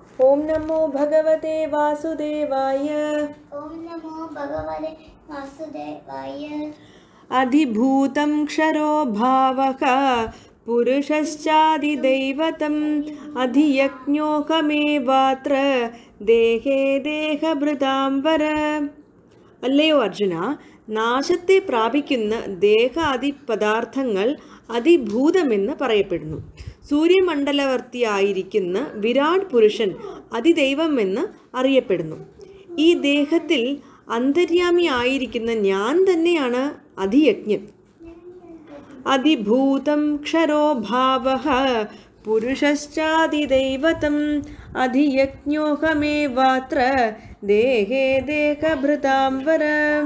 ഓം നമോ ഭഗവതേ വാസുദേവായ ഓം നമോ ഭഗവതേ വാസുദേവായ അധിഭൂതം ക്ഷരോ ഭാവക പുരുഷശ്ചാദിദൈവതം അധിയജ്ഞോഹമേവാത്ര ദേഹേ ദേഹഭൃതാംബര അല്ലയോ അർജുന നാശത്തെ പ്രാപിക്കുന്ന ദേഹാദി പദാർത്ഥങ്ങൾ അതിഭൂതമെന്ന് പറയപ്പെടുന്നു സൂര്യമണ്ഡലവർത്തിയായിരിക്കുന്ന വിരാട് പുരുഷൻ അതിദൈവമെന്ന് അറിയപ്പെടുന്നു ഈ ദേഹത്തിൽ അന്തര്യാമി ആയിരിക്കുന്ന ഞാൻ തന്നെയാണ് അധിയജ്ഞൻ അതിഭൂതം ക്ഷരോ ഭാവ പുരുഷശ്ചാതിദൈവതം അധിയജ്ഞോഹമേവാത്ര ദേഹേ ദേഹഭൃതാംബര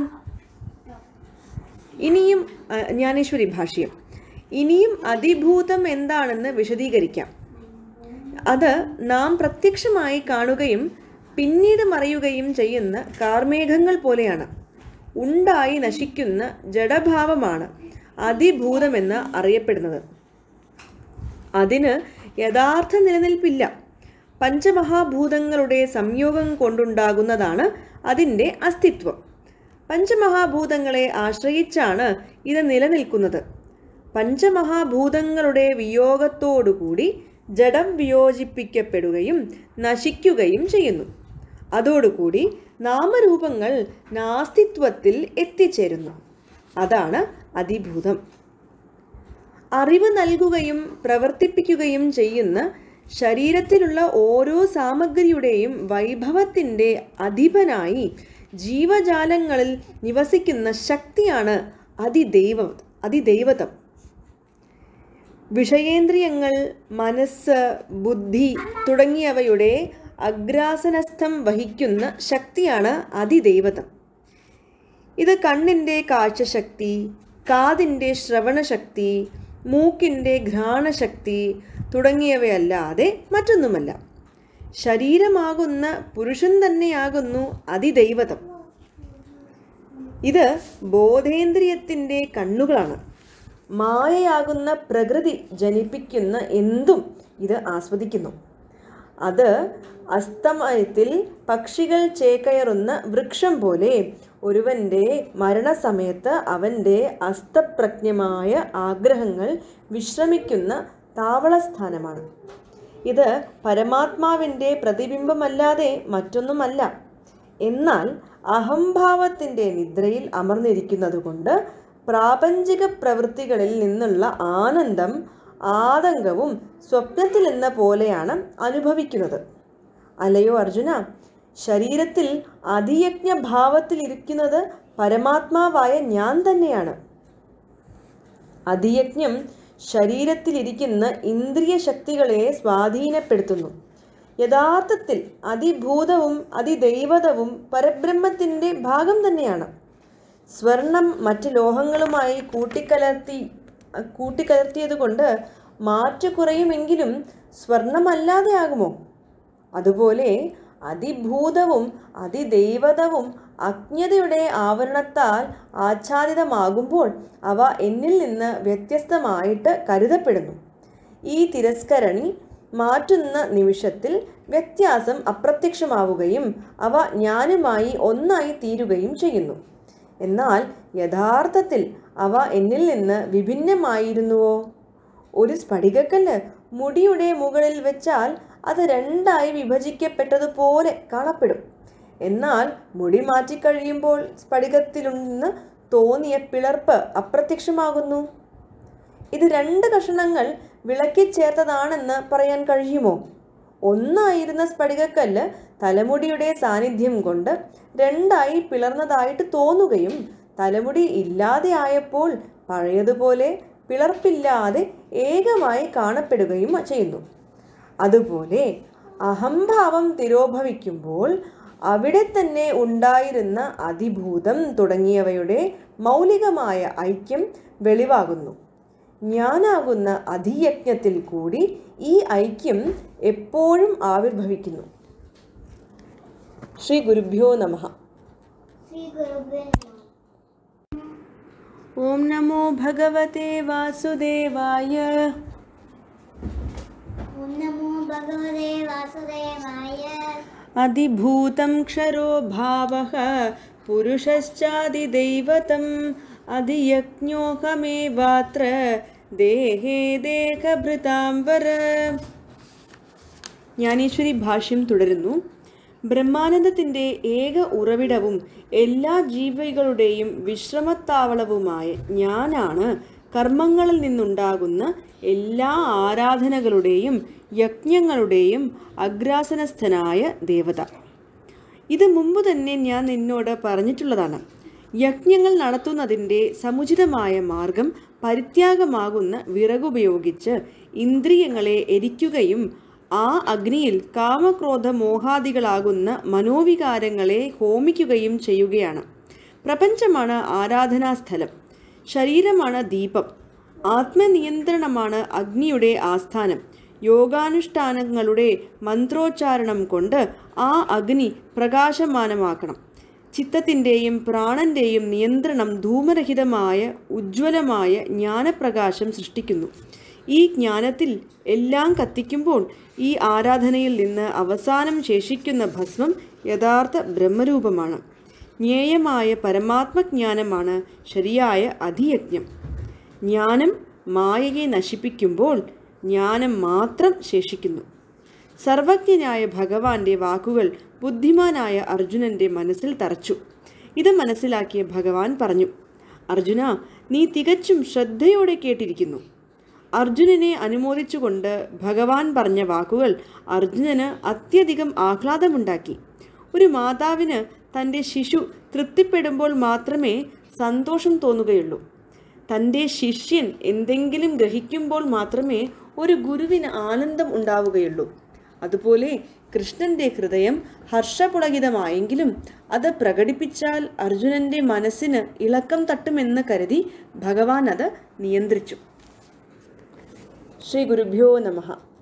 ഇനിയും ആ, ജ്ഞാനേശ്വരി ഭാഷ്യം ഇനിയും അതിഭൂതം എന്താണെന്ന് വിശദീകരിക്കാം അത് നാം പ്രത്യക്ഷമായി കാണുകയും പിന്നീട് മറയുകയും ചെയ്യുന്ന കാർമേഘങ്ങൾ പോലെയാണ് ഉണ്ടായി നശിക്കുന്ന ജഡഭാവമാണ് അതിഭൂതമെന്ന് അറിയപ്പെടുന്നത് അതിന് യഥാർത്ഥ നിലനിൽപ്പില്ല പഞ്ചമഹാഭൂതങ്ങളുടെ സംയോഗം കൊണ്ടുണ്ടാകുന്നതാണ് അതിൻ്റെ അസ്തിത്വം പഞ്ചമഹാഭൂതങ്ങളെ ആശ്രയിച്ചാണ് ഇത് നിലനിൽക്കുന്നത് പഞ്ചമഹാഭൂതങ്ങളുടെ വിയോഗത്തോടുകൂടി ജഡം വിയോജിപ്പിക്കപ്പെടുകയും നശിക്കുകയും ചെയ്യുന്നു അതോടുകൂടി നാമരൂപങ്ങൾ നാസ്തിത്വത്തിൽ എത്തിച്ചേരുന്നു അതാണ് അതിഭൂതം അറിവ് നൽകുകയും പ്രവർത്തിപ്പിക്കുകയും ചെയ്യുന്ന ശരീരത്തിലുള്ള ഓരോ സാമഗ്രിയുടെയും വൈഭവത്തിൻ്റെ അധിപനായി ജീവജാലങ്ങളിൽ നിവസിക്കുന്ന ശക്തിയാണ് അതിദൈവ അതിദൈവതം വിഷയേന്ദ്രിയങ്ങൾ മനസ്സ് ബുദ്ധി തുടങ്ങിയവയുടെ അഗ്രാസനസ്ഥം വഹിക്കുന്ന ശക്തിയാണ് അതിദൈവതം ഇത് കണ്ണിൻ്റെ കാഴ്ചശക്തി കാതിൻ്റെ ശ്രവണശക്തി മൂക്കിൻ്റെ ഘ്രാണശക്തി തുടങ്ങിയവയല്ലാതെ മറ്റൊന്നുമല്ല ശരീരമാകുന്ന പുരുഷൻ തന്നെയാകുന്നു അതിദൈവതം ഇത് ബോധേന്ദ്രിയത്തിൻ്റെ കണ്ണുകളാണ് മായയാകുന്ന പ്രകൃതി ജനിപ്പിക്കുന്ന എന്തും ഇത് ആസ്വദിക്കുന്നു അത് അസ്തമയത്തിൽ പക്ഷികൾ ചേക്കയറുന്ന വൃക്ഷം പോലെ ഒരുവൻ്റെ മരണസമയത്ത് അവൻ്റെ അസ്തപ്രജ്ഞമായ ആഗ്രഹങ്ങൾ വിശ്രമിക്കുന്ന താവളസ്ഥാനമാണ് ഇത് പരമാത്മാവിൻ്റെ പ്രതിബിംബമല്ലാതെ മറ്റൊന്നുമല്ല എന്നാൽ അഹംഭാവത്തിൻ്റെ നിദ്രയിൽ അമർന്നിരിക്കുന്നതുകൊണ്ട് പ്രാപഞ്ചിക പ്രവൃത്തികളിൽ നിന്നുള്ള ആനന്ദം ആതങ്കവും സ്വപ്നത്തിൽ എന്ന പോലെയാണ് അനുഭവിക്കുന്നത് അല്ലയോ അർജുന ശരീരത്തിൽ അതിയജ്ഞ ഭാവത്തിലിരിക്കുന്നത് പരമാത്മാവായ ഞാൻ തന്നെയാണ് അതിയജ്ഞം ശരീരത്തിലിരിക്കുന്ന ഇന്ദ്രിയ ശക്തികളെ സ്വാധീനപ്പെടുത്തുന്നു യഥാർത്ഥത്തിൽ അതിഭൂതവും അതിദൈവതവും പരബ്രഹ്മത്തിൻ്റെ ഭാഗം തന്നെയാണ് സ്വർണം മറ്റ് ലോഹങ്ങളുമായി കൂട്ടിക്കലർത്തി കൂട്ടിക്കലർത്തിയത് കൊണ്ട് മാറ്റു കുറയുമെങ്കിലും സ്വർണമല്ലാതെ ആകുമോ അതുപോലെ അതിഭൂതവും അതിദൈവതവും അജ്ഞതയുടെ ആവരണത്താൽ ആച്ഛാദിതമാകുമ്പോൾ അവ എന്നിൽ നിന്ന് വ്യത്യസ്തമായിട്ട് കരുതപ്പെടുന്നു ഈ തിരസ്കരണി മാറ്റുന്ന നിമിഷത്തിൽ വ്യത്യാസം അപ്രത്യക്ഷമാവുകയും അവ ഞാനുമായി ഒന്നായി തീരുകയും ചെയ്യുന്നു എന്നാൽ യഥാർത്ഥത്തിൽ അവ എന്നിൽ നിന്ന് വിഭിന്നമായിരുന്നുവോ ഒരു സ്ഫടികക്കല്ല് മുടിയുടെ മുകളിൽ വെച്ചാൽ അത് രണ്ടായി വിഭജിക്കപ്പെട്ടതുപോലെ കാണപ്പെടും എന്നാൽ മുടി മാറ്റിക്കഴിയുമ്പോൾ സ്ഫടികത്തിൽ നിന്ന് തോന്നിയ പിളർപ്പ് അപ്രത്യക്ഷമാകുന്നു ഇത് രണ്ട് കഷണങ്ങൾ വിളക്കി ചേർത്തതാണെന്ന് പറയാൻ കഴിയുമോ ഒന്നായിരുന്ന സ്ഫടികക്കല്ല് തലമുടിയുടെ സാന്നിധ്യം കൊണ്ട് രണ്ടായി പിളർന്നതായിട്ട് തോന്നുകയും തലമുടി ഇല്ലാതെ ആയപ്പോൾ പഴയതുപോലെ പിളർപ്പില്ലാതെ ഏകമായി കാണപ്പെടുകയും ചെയ്യുന്നു അതുപോലെ അഹംഭാവം തിരോഭവിക്കുമ്പോൾ അവിടെ തന്നെ ഉണ്ടായിരുന്ന അതിഭൂതം തുടങ്ങിയവയുടെ മൗലികമായ ഐക്യം വെളിവാകുന്നു ഞാനാകുന്ന അധിയജ്ഞത്തിൽ കൂടി ഈ ഐക്യം എപ്പോഴും ആവിർഭവിക്കുന്നു ശ്രീ ഗുരുഭ്യോ നമ ശ്രീ ഗുരുഭ്യോ നമഃ ഓം നമോ ഭഗവതേ വാസുദേവായ ഓം നമോ ഭഗവതേ വാസുദേവായ അതിഭൂതം ക്ഷരോ ഭാവഃ പുരുഷശ്ചാതിദൈവതം അതിയജ്ഞോഹമേവാത്ര ദേഹേ ദേഹഭൃതാംബര ജ്ഞാനേശ്വരി ഭാഷ്യം തുടരുന്നു ബ്രഹ്മാനന്ദത്തിൻ്റെ ഏക ഉറവിടവും എല്ലാ ജീവികളുടെയും വിശ്രമത്താവളവുമായ ഞാനാണ് കർമ്മങ്ങളിൽ നിന്നുണ്ടാകുന്ന എല്ലാ ആരാധനകളുടെയും യജ്ഞങ്ങളുടെയും അഗ്രാസനസ്ഥനായ ദേവത ഇത് മുമ്പ് തന്നെ ഞാൻ നിന്നോട് പറഞ്ഞിട്ടുള്ളതാണ് യജ്ഞങ്ങൾ നടത്തുന്നതിൻ്റെ സമുചിതമായ മാർഗം പരിത്യാഗമാകുന്ന വിറകുപയോഗിച്ച് ഇന്ദ്രിയങ്ങളെ എരിക്കുകയും ആ അഗ്നിയിൽ കാമക്രോധ മോഹാദികളാകുന്ന മനോവികാരങ്ങളെ ഹോമിക്കുകയും ചെയ്യുകയാണ് പ്രപഞ്ചമാണ് ആരാധനാസ്ഥലം ശരീരമാണ് ദീപം ആത്മനിയന്ത്രണമാണ് അഗ്നിയുടെ ആസ്ഥാനം യോഗാനുഷ്ഠാനങ്ങളുടെ മന്ത്രോച്ചാരണം കൊണ്ട് ആ അഗ്നി പ്രകാശമാനമാക്കണം ചിത്തത്തിൻ്റെയും പ്രാണന്റെയും നിയന്ത്രണം ധൂമരഹിതമായ ഉജ്ജ്വലമായ ജ്ഞാനപ്രകാശം സൃഷ്ടിക്കുന്നു ഈ ജ്ഞാനത്തിൽ എല്ലാം കത്തിക്കുമ്പോൾ ഈ ആരാധനയിൽ നിന്ന് അവസാനം ശേഷിക്കുന്ന ഭസ്മം യഥാർത്ഥ ബ്രഹ്മരൂപമാണ് ജ്ഞേയമായ പരമാത്മജ്ഞാനമാണ് ശരിയായ അധിയജ്ഞം ജ്ഞാനം മായയെ നശിപ്പിക്കുമ്പോൾ ജ്ഞാനം മാത്രം ശേഷിക്കുന്നു സർവജ്ഞനായ ഭഗവാന്റെ വാക്കുകൾ ബുദ്ധിമാനായ അർജുനന്റെ മനസ്സിൽ തറച്ചു ഇത് മനസ്സിലാക്കിയ ഭഗവാൻ പറഞ്ഞു അർജുന നീ തികച്ചും ശ്രദ്ധയോടെ കേട്ടിരിക്കുന്നു അർജുനനെ അനുമോദിച്ചുകൊണ്ട് ഭഗവാൻ പറഞ്ഞ വാക്കുകൾ അർജുനന് അത്യധികം ആഹ്ലാദമുണ്ടാക്കി ഒരു മാതാവിന് തൻ്റെ ശിശു തൃപ്തിപ്പെടുമ്പോൾ മാത്രമേ സന്തോഷം തോന്നുകയുള്ളൂ തൻ്റെ ശിഷ്യൻ എന്തെങ്കിലും ഗ്രഹിക്കുമ്പോൾ മാത്രമേ ഒരു ഗുരുവിന് ആനന്ദം ഉണ്ടാവുകയുള്ളൂ അതുപോലെ കൃഷ്ണന്റെ ഹൃദയം ഹർഷപുളകിതമായെങ്കിലും അത് പ്രകടിപ്പിച്ചാൽ അർജുനന്റെ മനസ്സിന് ഇളക്കം തട്ടുമെന്ന് കരുതി ഭഗവാൻ അത് നിയന്ത്രിച്ചു ശ്രീ ഗുരുഭ്യോ നമഃ